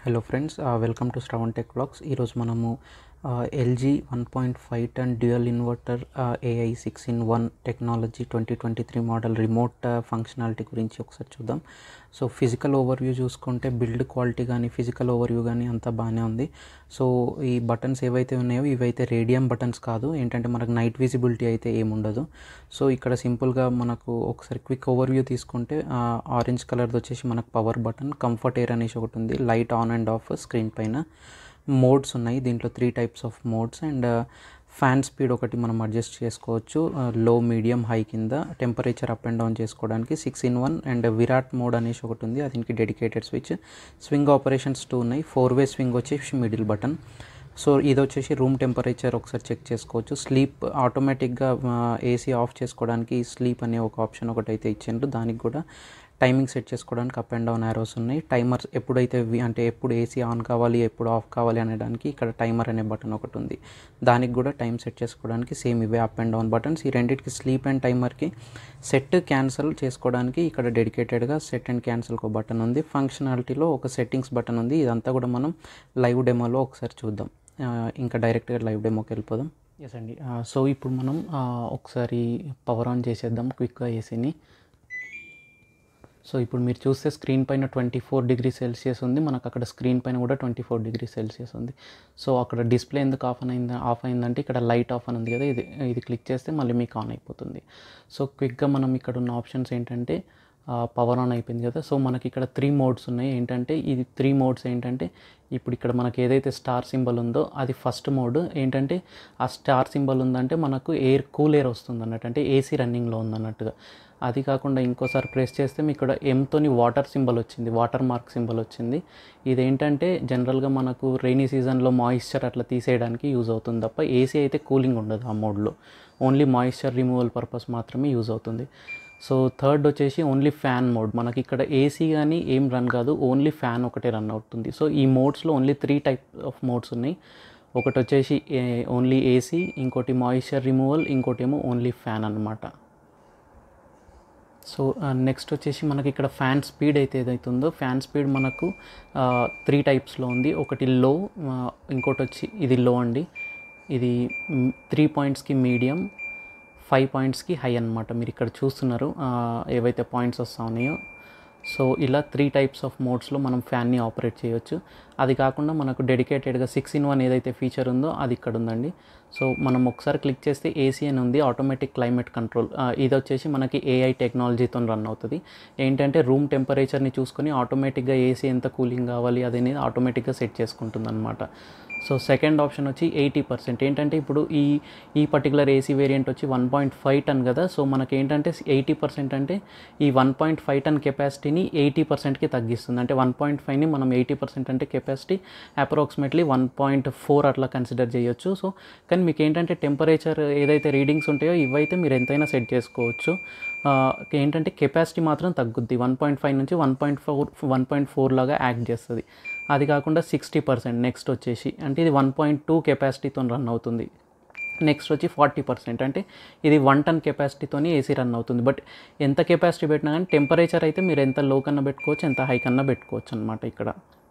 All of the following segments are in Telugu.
hello friends welcome to Shravan tech blogs ఈరోజు మనము LG one point five ton dual inverter AI six in one technology twenty twenty three model remote functionality గురించి ఒకసారి చూద్దాం సో ఫిజికల్ ఓవర్వ్యూ చూసుకుంటే బిల్డ్ క్వాలిటీ కానీ ఫిజికల్ ఓవర్వ్యూ కానీ అంతా బాగానే ఉంది సో ఈ బటన్స్ ఏవైతే ఉన్నాయో ఇవైతే రేడియం బటన్స్ కాదు ఏంటంటే మనకు నైట్ విజిబిలిటీ అయితే ఏముండదు సో ఇక్కడ సింపుల్గా మనకు ఒకసారి క్విక్ ఓవర్వ్యూ తీసుకుంటే ఆరెంజ్ కలర్ది వచ్చేసి మనకు పవర్ బటన్ కంఫర్ట్ ఎయిర్ అనేసి ఒకటి ఉంది light on and off screen పైన మోడ్స్ ఉన్నాయి దీంట్లో three types of modes and fan speed ఒకటి మనం అడ్జస్ట్ చేసుకోవచ్చు లో మీడియం హై కింద టెంపరేచర్ అప్ అండ్ డౌన్ చేసుకోవడానికి six in one and Viraat mode అనేసి ఒకటి ఉంది అది దీనికి dedicated switch swing operations two ఉన్నాయి ఫోర్ వే స్వింగ్ వచ్చేసి మిడిల్ బటన్ సో ఇది వచ్చేసి రూమ్ టెంపరేచర్ ఒకసారి చెక్ చేసుకోవచ్చు స్లీప్ ఆటోమేటిక్గా ఏసీ ఆఫ్ చేసుకోవడానికి స్లీప్ అనే ఒక ఆప్షన్ ఒకటి అయితే ఇచ్చిండ్రు దానికి కూడా టైమింగ్ సెట్ చేసుకోవడానికి అప్ అండ్ డౌన్ యారోస్ ఉన్నాయి టైమర్స్ ఎప్పుడైతే వి- అంటే ఎప్పుడు ఏసీ ఆన్ కావాలి ఎప్పుడు ఆఫ్ కావాలి అనడానికి ఇక్కడ టైమర్ అనే బటన్ ఒకటి ఉంది దానికి కూడా టైం సెట్ చేసుకోవడానికి సేమ్ ఇవే అప్ అండ్ డౌన్ బటన్స్ ఈ రెండింటికి స్లీప్ అండ్ టైమర్కి సెట్ క్యాన్సిల్ చేసుకోవడానికి ఇక్కడ డెడికేటెడ్గా సెట్ అండ్ క్యాన్సిల్ ఒక బటన్ ఉంది ఫంక్షనాలిటీలో ఒక సెట్టింగ్స్ బటన్ ఉంది ఇదంతా కూడా మనం లైవ్ డెమోలో ఒకసారి చూద్దాం ఆ, ఇంకా డైరెక్ట్గా లైవ్ డెమోకి వెళ్ళిపోదాం ఎస్ అండి ఆ, సో ఇప్పుడు మనం ఆ, ఒకసారి పవర్ ఆన్ చేసేద్దాం క్విక్గా ఏసీని సో ఇప్పుడు మీరు చూస్తే స్క్రీన్ పైన ట్వంటీ ఫోర్ డిగ్రీ సెల్సియస్ ఉంది మనకు అక్కడ స్క్రీన్ పైన కూడా ట్వంటీ ఫోర్ డిగ్రీ సెల్సియస్ ఉంది సో అక్కడ డిస్ప్లే ఎందుకు ఆఫ్ అయింది ఆఫ్ అయిందంటే ఇక్కడ లైట్ ఆఫ్ అని ఉంది కదా ఇది ఇది క్లిక్ చేస్తే మళ్ళీ మీకు ఆన్ అయిపోతుంది సో క్విక్గా మనం ఇక్కడ ఉన్న ఆప్షన్స్ ఏంటంటే పవర్ ఆన్ అయిపోయింది కదా సో మనకి ఇక్కడ త్రీ మోడ్స్ ఉన్నాయి ఏంటంటే ఇది త్రీ మోడ్స్ ఏంటంటే ఇప్పుడు ఇక్కడ మనకి ఏదైతే స్టార్ సింబల్ ఉందో అది ఫస్ట్ మోడ్ ఏంటంటే ఆ స్టార్ సింబల్ ఉందంటే మనకు ఎయిర్ కూల్ ఎయిర్ వస్తుంది అన్నట్టు అంటే ఏసీ రన్నింగ్లో ఉందన్నట్టుగా అది కాకుండా ఇంకోసారి ప్రెస్ చేస్తే మీకు ఇక్కడ ఎంతోని వాటర్ సింబల్ వచ్చింది వాటర్ మార్క్ సింబల్ వచ్చింది ఇదేంటంటే జనరల్గా మనకు రైనీ సీజన్లో మాయిశ్చర్ అట్లా తీసేయడానికి యూజ్ అవుతుంది తప్ప ఏసీ అయితే కూలింగ్ ఉండదు ఆ మోడ్లో ఓన్లీ మాయిశ్చర్ రిమూవల్ పర్పస్ మాత్రమే యూజ్ అవుతుంది సో థర్డ్ వచ్చేసి ఓన్లీ ఫ్యాన్ మోడ్ మనకి ఇక్కడ ఏసీ కానీ ఏం రన్ కాదు ఓన్లీ ఫ్యాన్ ఒకటే రన్ అవుతుంది సో ఈ మోడ్స్లో only three type of modes ఉన్నాయి ఒకటి వచ్చేసి ఓన్లీ ఏసీ ఇంకోటి మాయిశ్చర్ రిమూవల్ ఇంకోటి ఏమో ఓన్లీ ఫ్యాన్ అన్నమాట సో నెక్స్ట్ వచ్చేసి మనకి ఇక్కడ ఫ్యాన్ స్పీడ్ అయితే ఏదైతే ఉందో ఫ్యాన్ స్పీడ్ మనకు త్రీ టైప్స్లో ఉంది ఒకటి లో ఇంకోటి వచ్చి ఇది లో అండి ఇది త్రీ పాయింట్స్కి మీడియం ఫైవ్ పాయింట్స్కి హై అన్నమాట మీరు ఇక్కడ చూస్తున్నారు ఆ, ఏవైతే పాయింట్స్ వస్తా ఉన్నాయో సో ఇలా త్రీ టైప్స్ ఆఫ్ మోడ్స్లో మనం ఫ్యాన్ని ఆపరేట్ చేయొచ్చు అది కాకుండా మనకు డెడికేటెడ్గా సిక్స్ ఇన్ వన్ ఏదైతే ఫీచర్ ఉందో అది ఇక్కడ ఉందండి సో మనం ఒకసారి క్లిక్ చేస్తే ఏసీ అని ఉంది ఆటోమేటిక్ క్లైమేట్ కంట్రోల్ ఇది వచ్చేసి మనకి ఏఐ టెక్నాలజీతో రన్ అవుతుంది ఏంటంటే రూమ్ టెంపరేచర్ని చూసుకొని ఆటోమేటిక్గా ఏసీ ఎంత కూలింగ్ కావాలి అదనేది ఆటోమేటిక్గా సెట్ చేసుకుంటుంది అనమాట సో సెకండ్ ఆప్షన్ వచ్చి ఎయిటీ పర్సెంట్ ఏంటంటే ఇప్పుడు ఈ ఈ పర్టికులర్ ఏసీ వేరియంట్ వచ్చి వన్ పాయింట్ ఫైవ్ టన్ కదా సో మనకి ఏంటంటే ఎయిటీ పర్సెంట్ అంటే ఈ వన్ పాయింట్ ఫైవ్ టన్ కెపాసిటీని ఎయిటీ పర్సెంట్కి తగ్గిస్తుంది అంటే వన్ పాయింట్ ఫైవ్ని మనం ఎయిటీ పర్సెంట్ అంటే capacity approximately one point four అట్లా కన్సిడర్ చేయొచ్చు సో కానీ మీకు ఏంటంటే టెంపరేచర్ ఏదైతే రీడింగ్స్ ఉంటాయో ఇవైతే మీరు ఎంతైనా సెట్ చేసుకోవచ్చు ఆ, ఏంటంటే కెపాసిటీ మాత్రం తగ్గుద్ది వన్ పాయింట్ ఫైవ్ నుంచి one point four one point four లాగా యాక్ట్ చేస్తుంది అది కాకుండా సిక్స్టీ పర్సెంట్ నెక్స్ట్ వచ్చేసి అంటే ఇది వన్ పాయింట్ టూ కెపాసిటీతో రన్ అవుతుంది నెక్స్ట్ వచ్చి ఫార్టీ పర్సెంట్ అంటే ఇది వన్ టన్ కెపాసిటీతోని ఏసీ రన్ అవుతుంది బట్ ఎంత కెపాసిటీ పెట్టినా కానీ టెంపరేచర్ అయితే మీరు ఎంత లో కన్నా పెట్టుకోవచ్చు ఎంత హై కన్నా పెట్టుకోవచ్చు అనమాట ఇక్కడ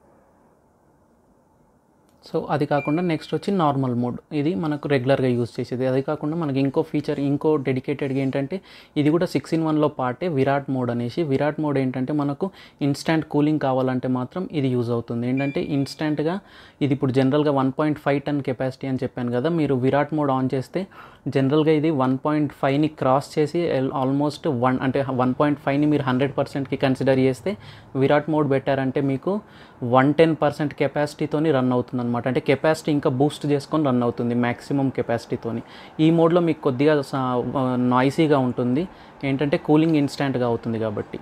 సో అది కాకుండా నెక్స్ట్ వచ్చి నార్మల్ మోడ్ ఇది మనకు రెగ్యులర్గా యూజ్ చేసేది అది కాకుండా మనకి ఇంకో ఫీచర్ ఇంకో డెడికేటెడ్గా ఏంటంటే ఇది కూడా సిక్స్ ఇన్ వన్లో పార్టే విరాట్ మోడ్ అనేసి విరాట్ మోడ్ ఏంటంటే మనకు ఇన్స్టాంట్ కూలింగ్ కావాలంటే మాత్రం ఇది యూజ్ అవుతుంది ఏంటంటే ఇన్స్టాంట్గా ఇది ఇప్పుడు జనరల్గా one point five ton capacity అని చెప్పాను కదా మీరు విరాట్ మోడ్ ఆన్ చేస్తే జనరల్గా ఇది వన్ పాయింట్ ఫైవ్ని క్రాస్ చేసి ఆల్మోస్ట్ వన్ అంటే వన్ పాయింట్ ఫైవ్ని మీరు హండ్రెడ్ పర్సెంట్కి కన్సిడర్ చేస్తే విరాట్ మోడ్ పెట్టారంటే మీకు వన్ టెన్ పర్సెంట్ కెపాసిటీతోని రన్ అవుతుంది అనమాట అంటే కెపాసిటీ ఇంకా బూస్ట్ చేసుకొని రన్ అవుతుంది మ్యాక్సిమం కెపాసిటీతోని ఈ మోడ్లో మీకు కొద్దిగా నాయిసీగా ఉంటుంది ఏంటంటే కూలింగ్ ఇన్స్టాంట్గా అవుతుంది కాబట్టి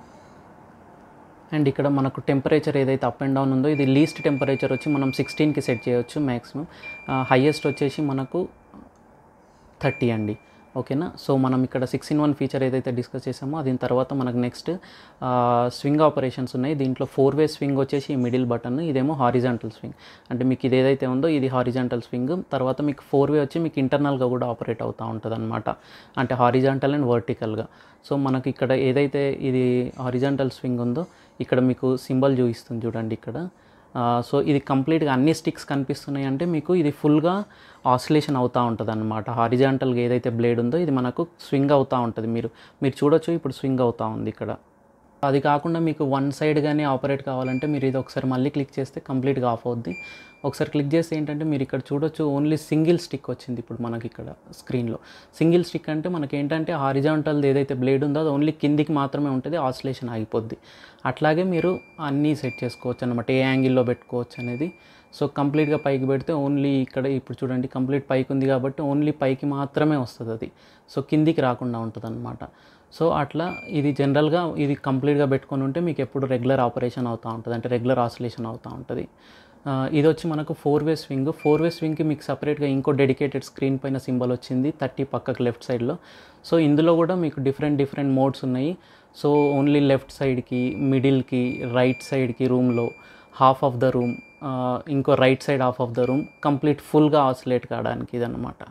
అండ్ ఇక్కడ మనకు టెంపరేచర్ ఏదైతే అప్ అండ్ డౌన్ ఉందో ఇది లీస్ట్ టెంపరేచర్ వచ్చి మనం సిక్స్టీన్కి సెట్ చేయొచ్చు మ్యాక్సిమం హైయెస్ట్ వచ్చేసి మనకు థర్టీ అండి ఓకేనా సో మనం ఇక్కడ సిక్స్ ఇన్ వన్ ఫీచర్ ఏదైతే డిస్కస్ చేసామో దీని తర్వాత మనకు నెక్స్ట్ స్వింగ్ ఆపరేషన్స్ ఉన్నాయి దీంట్లో ఫోర్ వే స్వింగ్ వచ్చేసి మిడిల్ బటన్ ఇదేమో హారిజాంటల్ స్వింగ్ అంటే మీకు ఇది ఏదైతే ఉందో ఇది హారిజాంటల్ స్వింగ్ తర్వాత మీకు ఫోర్ వే వచ్చి మీకు ఇంటర్నల్గా కూడా ఆపరేట్ అవుతూ ఉంటుంది అనమాట అంటే హారిజాంటల్ అండ్ వర్టికల్గా సో మనకి ఇక్కడ ఏదైతే ఇది హారిజాంటల్ స్వింగ్ ఉందో ఇక్కడ మీకు సింబల్ చూపిస్తుంది చూడండి ఇక్కడ సో ఇది కంప్లీట్గా అన్ని స్టిక్స్ కనిపిస్తున్నాయి అంటే మీకు ఇది ఫుల్గా ఆసిలేషన్ అవుతూ ఉంటుంది అనమాట హారిజాంటల్గా ఏదైతే బ్లేడ్ ఉందో ఇది మనకు స్వింగ్ అవుతూ ఉంటుంది మీరు మీరు చూడొచ్చు ఇప్పుడు స్వింగ్ అవుతూ ఉంది ఇక్కడ అది కాకుండా మీకు వన్ సైడ్గానే ఆపరేట్ కావాలంటే మీరు ఇది ఒకసారి మళ్ళీ క్లిక్ చేస్తే కంప్లీట్గా ఆఫ్ అవుద్ది ఒకసారి క్లిక్ చేస్తే ఏంటంటే మీరు ఇక్కడ చూడొచ్చు ఓన్లీ సింగిల్ స్టిక్ వచ్చింది ఇప్పుడు మనకి ఇక్కడ స్క్రీన్లో సింగిల్ స్టిక్ అంటే మనకి ఏంటంటే హారిజాంటల్ది ఏదైతే బ్లేడ్ ఉందో అది ఓన్లీ కిందికి మాత్రమే ఉంటుంది ఆసిలేషన్ ఆగిపోద్ది అట్లాగే మీరు అన్నీ సెట్ చేసుకోవచ్చు అనమాట ఏ యాంగిల్లో పెట్టుకోవచ్చు అనేది సో కంప్లీట్గా పైకి పెడితే ఓన్లీ ఇక్కడ ఇప్పుడు చూడండి కంప్లీట్ పైకి ఉంది కాబట్టి ఓన్లీ పైకి మాత్రమే వస్తుంది అది సో కిందికి రాకుండా ఉంటుంది అనమాట సో అట్లా ఇది జనరల్గా ఇది కంప్లీట్గా పెట్టుకొని ఉంటే మీకు ఎప్పుడు రెగ్యులర్ ఆపరేషన్ అవుతూ ఉంటుంది అంటే రెగ్యులర్ ఆసిలేషన్ అవుతూ ఉంటుంది ఆ, ఇది వచ్చి మనకు four way swing four way స్వింగ్కి మీకు సపరేట్గా ఇంకో డెడికేటెడ్ స్క్రీన్ పైన సింబల్ వచ్చింది థర్టీ పక్కకు లెఫ్ట్ సైడ్లో సో ఇందులో కూడా మీకు డిఫరెంట్ డిఫరెంట్ మోడ్స్ ఉన్నాయి సో ఓన్లీ లెఫ్ట్ సైడ్కి మిడిల్కి రైట్ సైడ్కి రూమ్లో హాఫ్ ఆఫ్ ద రూమ్ ఇంకో right side half of the room complete ఫుల్గా ఆసిలేట్ కావడానికి ఇదన్నమాట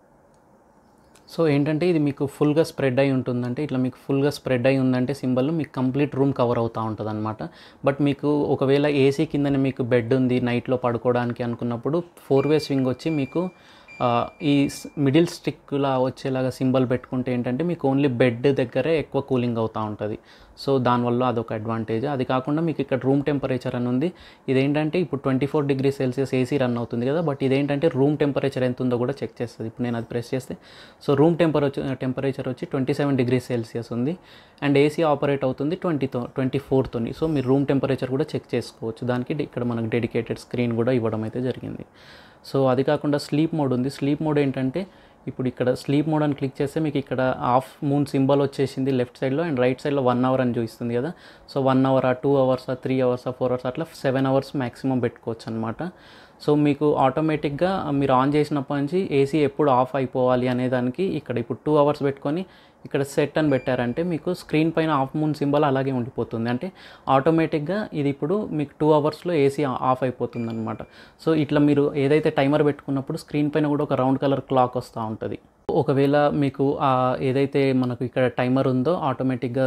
సో ఏంటంటే ఇది మీకు ఫుల్గా స్ప్రెడ్ అయి ఉంటుందంటే ఇట్లా మీకు ఫుల్గా స్ప్రెడ్ అయి ఉందంటే సింబల్ మీకు కంప్లీట్ రూమ్ కవర్ అవుతూ ఉంటుంది అనమాట బట్ మీకు ఒకవేళ ఏసీ కిందనే మీకు బెడ్ ఉంది నైట్లో పడుకోవడానికి అనుకున్నప్పుడు ఫోర్ వే స్వింగ్ వచ్చి మీకు ఆ, ఈ మిడిల్ స్టిక్లా వచ్చేలాగా సింబల్ పెట్టుకుంటే ఏంటంటే మీకు ఓన్లీ బెడ్ దగ్గరే ఎక్కువ కూలింగ్ అవుతూ ఉంటుంది సో దానివల్ల అదొక అడ్వాంటేజ్ అది కాకుండా మీకు ఇక్కడ రూమ్ టెంపరేచర్ అని ఉంది ఇదేంటంటే ఇప్పుడు twenty four degree Celsius AC run అవుతుంది కదా బట్ ఇదేంటంటే రూమ్ టెంపరేచర్ ఎంత ఉందో కూడా చెక్ చేస్తుంది ఇప్పుడు నేను అది ప్రెస్ చేస్తే సో రూమ్ టెంపరేచర్ టెంపరేచర్ వచ్చి ట్వంటీ సెవెన్ డిగ్రీ సెల్సియస్ ఉంది అండ్ ఏసీ ఆపరేట్ అవుతుంది ట్వంటీతో ట్వంటీ ఫోర్తోని సో మీరు రూమ్ టెంపరేచర్ కూడా చెక్ చేసుకోవచ్చు దానికి ఇక్కడ మనకు డెడికేటెడ్ స్క్రీన్ కూడా ఇవ్వడం అయితే జరిగింది సో అది కాకుండా స్లీప్ మోడ్ ఉంది స్లీప్ మోడ్ ఏంటంటే ఇప్పుడు ఇక్కడ స్లీప్ మోడ్ అని క్లిక్ చేస్తే మీకు ఇక్కడ హాఫ్ మూన్ సింబల్ వచ్చేసింది లెఫ్ట్ సైడ్లో అండ్ రైట్ సైడ్లో వన్ అవర్ అని చూపిస్తుంది కదా సో వన్ అవర్ ఆ two hours three hours four hours అట్లా సెవెన్ అవర్స్ మ్యాక్సిమం పెట్టుకోవచ్చు అనమాట సో మీకు ఆటోమేటిక్గా మీరు ఆన్ చేసినప్పటి నుంచి ఏసీ ఎప్పుడు ఆఫ్ అయిపోవాలి అనే దానికి ఇక్కడ ఇప్పుడు టూ అవర్స్ పెట్టుకొని ఇక్కడ సెట్ అని పెట్టారంటే మీకు స్క్రీన్ పైన ఆఫ్ మూన్ సింబల్ అలాగే ఉండిపోతుంది అంటే ఆటోమేటిక్గా ఇది ఇప్పుడు మీకు టూ అవర్స్లో ఏసీ ఆఫ్ అయిపోతుంది అనమాట సో ఇట్లా మీరు ఏదైతే టైమర్ పెట్టుకున్నప్పుడు స్క్రీన్ పైన కూడా ఒక రౌండ్ కలర్ క్లాక్ వస్తూ ఉంటుంది ఒకవేళ మీకు ఆ ఏదైతే మనకు ఇక్కడ టైమర్ ఉందో ఆటోమేటిక్గా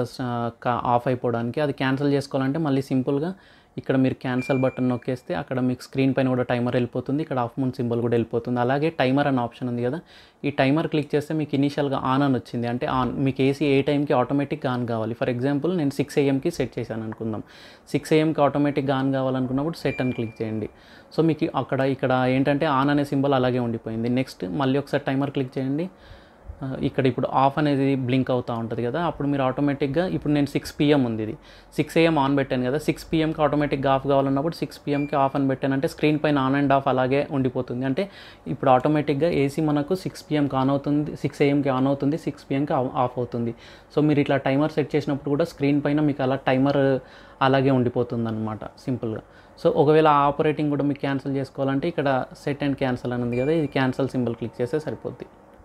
ఆఫ్ అయిపోవడానికి అది క్యాన్సిల్ చేసుకోవాలంటే మళ్ళీ సింపుల్గా ఇక్కడ మీరు క్యాన్సల్ బటన్ నొక్కేస్తే అక్కడ మీకు స్క్రీన్ పైన కూడా టైమర్ వెళ్ళిపోతుంది ఇక్కడ ఆఫ్ మూన్ సింబల్ కూడా వెళ్ళిపోతుంది అలాగే టైమర్ అనే ఆప్షన్ ఉంది కదా ఈ టైమర్ క్లిక్ చేస్తే మీకు ఇనీషియల్గా ఆన్ అని వచ్చింది అంటే ఆన్ మీకు ఏసీ ఏ టైంకి ఆటోమేటిక్గా ఆన్ కావాలి ఫర్ ఎగ్జాంపుల్ నేను సిక్స్ ఏఎంకి సెట్ చేశాను అనుకుందాం సిక్స్ ఏఎంకి ఆటోమేటిక్గా ఆన్ కావాలనుకున్నప్పుడు సెట్ అని క్లిక్ చేయండి సో మీకు అక్కడ ఇక్కడ ఏంటంటే ఆన్ అనే సింబల్ అలాగే ఉండిపోయింది నెక్స్ట్ మళ్ళీ ఒకసారి టైమర్ క్లిక్ చేయండి ఆ, ఇక్కడ ఇప్పుడు ఆఫ్ అనేది బ్లింక్ అవుతూ ఉంటుంది కదా అప్పుడు మీరు ఆటోమేటిక్గా ఇప్పుడు నేను సిక్స్ పిఎం ఉంది ఇది సిక్స్ ఏఎం ఆన్ పెట్టాను కదా సిక్స్ పిఎంకి ఆటోమేటిక్గా ఆఫ్ కావాలన్నప్పుడు సిక్స్ పిఎంకి ఆఫ్ అని పెట్టానంటే స్క్రీన్ పైన ఆన్ అండ్ ఆఫ్ అలాగే ఉండిపోతుంది అంటే ఇప్పుడు ఆటోమేటిక్గా ఏసీ మనకు సిక్స్ పిఎంకి ఆన్ అవుతుంది సిక్స్ ఏఎంకి ఆన్ అవుతుంది సిక్స్ పిఎంకి ఆఫ్ అవుతుంది సో మీరు ఇట్లా టైమర్ సెట్ చేసినప్పుడు కూడా స్క్రీన్ పైన మీకు అలా టైమర్ అలాగే ఉండిపోతుంది అనమాట సింపుల్గా సో ఒకవేళ ఆ ఆపరేటింగ్ కూడా మీకు క్యాన్సిల్ చేసుకోవాలంటే ఇక్కడ సెట్ అండ్ క్యాన్సిల్ అని ఉంది కదా ఇది క్యాన్సిల్ సింబల్ క్లిక్ చేస్తే సరిపోద్ది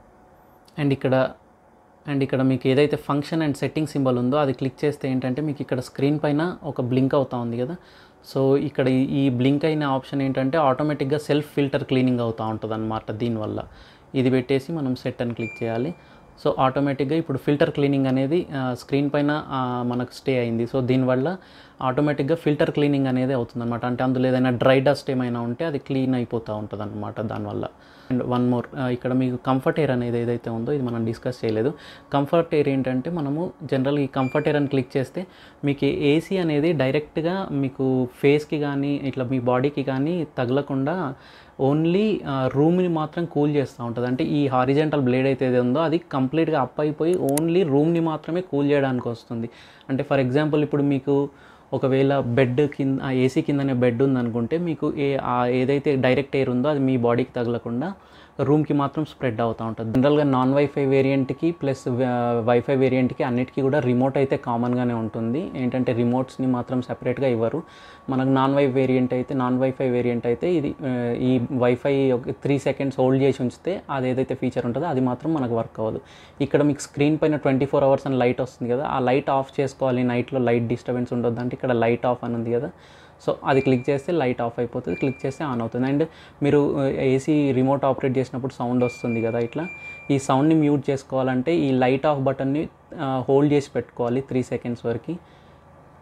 అండ్ ఇక్కడ అండ్ ఇక్కడ మీకు ఏదైతే ఫంక్షన్ అండ్ సెట్టింగ్ సింబల్ ఉందో అది క్లిక్ చేస్తే ఏంటంటే మీకు ఇక్కడ స్క్రీన్ పైన ఒక బ్లింక్ అవుతా ఉంది కదా సో ఇక్కడ ఈ- ఈ బ్లింక్ అయిన ఆప్షన్ ఏంటంటే ఆటోమేటిక్గా సెల్ఫ్ ఫిల్టర్ క్లీనింగ్ అవుతూ ఉంటుంది అనమాట దీనివల్ల ఇది పెట్టేసి మనం సెట్ అని క్లిక్ చేయాలి సో ఆటోమేటిక్గా ఇప్పుడు ఫిల్టర్ క్లీనింగ్ అనేది స్క్రీన్ పైన ఆ, మనకు స్టే అయింది సో దీనివల్ల ఆటోమేటిక్గా ఫిల్టర్ క్లీనింగ్ అనేది అవుతుంది అనమాట అంటే అందులో ఏదైనా డ్రై డస్ట్ ఏమైనా ఉంటే అది క్లీన్ అయిపోతూ ఉంటుంది అనమాట దానివల్ల అండ్ వన్ మోర్ ఇక్కడ మీకు కంఫర్ట్ ఎయిర్ అనేది ఏదైతే ఉందో ఇది మనం డిస్కస్ చేయలేదు కంఫర్ట్ ఎయిర్ ఏంటంటే మనము జనరల్ ఈ కంఫర్ట్ ఎయిర్ అని క్లిక్ చేస్తే మీకు ఏసీ అనేది డైరెక్ట్గా మీకు ఫేస్కి కానీ ఇట్లా మీ బాడీకి కానీ తగలకుండా ఓన్లీ రూమ్ని మాత్రం కూల్ చేస్తూ ఉంటుంది అంటే ఈ హారిజెంటల్ బ్లేడ్ అయితే ఏది ఉందో అది కంప్లీట్గా అప్ అయిపోయి ఓన్లీ రూమ్ని మాత్రమే కూల్ చేయడానికి వస్తుంది అంటే ఫర్ ఎగ్జాంపుల్ ఇప్పుడు మీకు ఒకవేళ బెడ్ కింద ఆ ఏసీ కిందనే బెడ్ ఉందనుకుంటే మీకు ఏ ఆ ఏదైతే డైరెక్ట్ ఎయిర్ ఉందో అది మీ బాడీకి తగలకుండా రూమ్కి మాత్రం స్ప్రెడ్ అవుతూ ఉంటుంది జనరల్గా నాన్ వైఫై వేరియంట్కి ప్లస్ వైఫై వేరియంట్కి అన్నిటికీ కూడా రిమోట్ అయితే కామన్గానే ఉంటుంది ఏంటంటే రిమోట్స్ని మాత్రం సెపరేట్గా ఇవ్వరు మనకు నాన్ వై వేరియంట్ అయితే నాన్ వైఫై వేరియంట్ అయితే ఇది ఆ, ఈ వైఫై ఒక త్రీ సెకండ్స్ హోల్డ్ చేసి ఉంచితే అది ఏదైతే ఫీచర్ ఉంటుందో అది మాత్రం మనకు వర్క్ అవ్వదు ఇక్కడ మీకు స్క్రీన్ పైన ట్వంటీ ఫోర్ అవర్స్ అని లైట్ వస్తుంది కదా ఆ లైట్ ఆఫ్ చేసుకోవాలి నైట్లో లైట్ డిస్టర్బెన్స్ ఉండొద్దు అంటే ఇక్కడ లైట్ ఆఫ్ అని ఉంది కదా సో అది క్లిక్ చేస్తే లైట్ ఆఫ్ అయిపోతుంది క్లిక్ చేస్తే ఆన్ అవుతుంది అండ్ మీరు ఏసీ రిమోట్ ఆపరేట్ చేసినప్పుడు సౌండ్ వస్తుంది కదా ఇట్లా ఈ సౌండ్ని మ్యూట్ చేసుకోవాలంటే ఈ లైట్ ఆఫ్ బటన్ని హోల్డ్ చేసి పెట్టుకోవాలి త్రీ సెకండ్స్ వరకు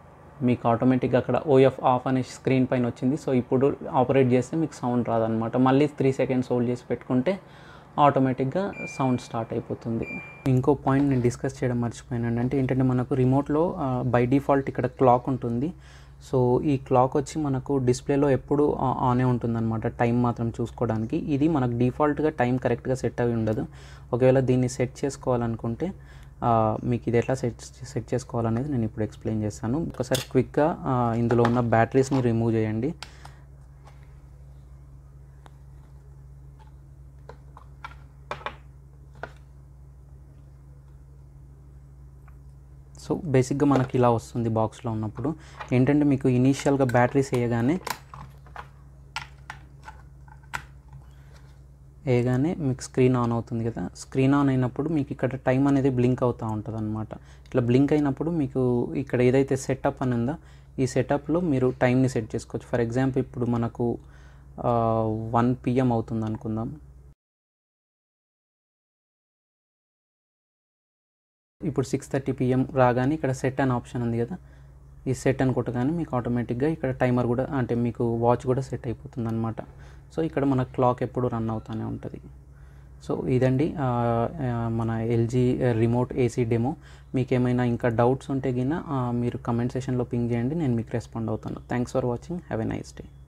మీకు ఆటోమేటిక్గా అక్కడ ఓఎఫ్ ఆఫ్ అనే స్క్రీన్ పైన వచ్చింది సో ఇప్పుడు ఆపరేట్ చేస్తే మీకు సౌండ్ రాదనమాట మళ్ళీ త్రీ సెకండ్స్ హోల్డ్ చేసి పెట్టుకుంటే ఆటోమేటిక్గా సౌండ్ స్టార్ట్ అయిపోతుంది ఇంకో పాయింట్ నేను డిస్కస్ చేయడం మర్చిపోయాను అంటే ఏంటంటే మనకు రిమోట్లో బై డిఫాల్ట్ ఇక్కడ క్లాక్ ఉంటుంది సో ఈ క్లాక్ వచ్చి మనకు డిస్ప్లేలో ఎప్పుడు ఆనే ఉంటుందన్నమాట టైం మాత్రం చూసుకోవడానికి ఇది మనకు డిఫాల్ట్గా టైం కరెక్ట్గా సెట్ అయి ఉండదు ఒకవేళ దీన్ని సెట్ చేసుకోవాలనుకుంటే ఆ, మీకు ఇది ఎట్లా సెట్ సెట్ చేసుకోవాలనేది నేను ఇప్పుడు ఎక్స్ప్లెయిన్ చేస్తాను ఒకసారి క్విక్గా ఆ, ఇందులో ఉన్న బ్యాటరీస్ని రిమూవ్ చేయండి సో బేసిక్గా మనకి ఇలా వస్తుంది బాక్స్లో ఉన్నప్పుడు ఏంటంటే మీకు ఇనీషియల్గా బ్యాటరీస్ వేయగానే వేయగానే మీకు స్క్రీన్ ఆన్ అవుతుంది కదా స్క్రీన్ ఆన్ అయినప్పుడు మీకు ఇక్కడ టైం అనేది బ్లింక్ అవుతూ ఉంటుంది అనమాట ఇట్లా బ్లింక్ అయినప్పుడు మీకు ఇక్కడ ఏదైతే సెటప్ అని ఉందో ఈ సెటప్లో మీరు టైంని సెట్ చేసుకోవచ్చు ఫర్ ఎగ్జాంపుల్ ఇప్పుడు మనకు వన్ పిఎం అవుతుంది అనుకుందాం ఇప్పుడు సిక్స్ థర్టీ పిఎం రాగానే ఇక్కడ సెట్ అనే ఆప్షన్ ఉంది కదా ఈ సెట్ అని కొట్టగానే మీకు ఆటోమేటిక్గా ఇక్కడ టైమర్ కూడా అంటే మీకు వాచ్ కూడా సెట్ అయిపోతుంది అనమాట సో ఇక్కడ మన క్లాక్ ఎప్పుడు రన్ అవుతూనే ఉంటుంది సో ఇదండి ఆ, ఆ, మన ఎల్జీ రిమోట్ ఏసీ డెమో మీకు ఏమైనా ఇంకా డౌట్స్ ఉంటే గిన ఆ, మీరు కమెంట్ సెషన్లో పింగ్ చేయండి నేను మీకు రెస్పాండ్ అవుతాను thanks for watching have a nice day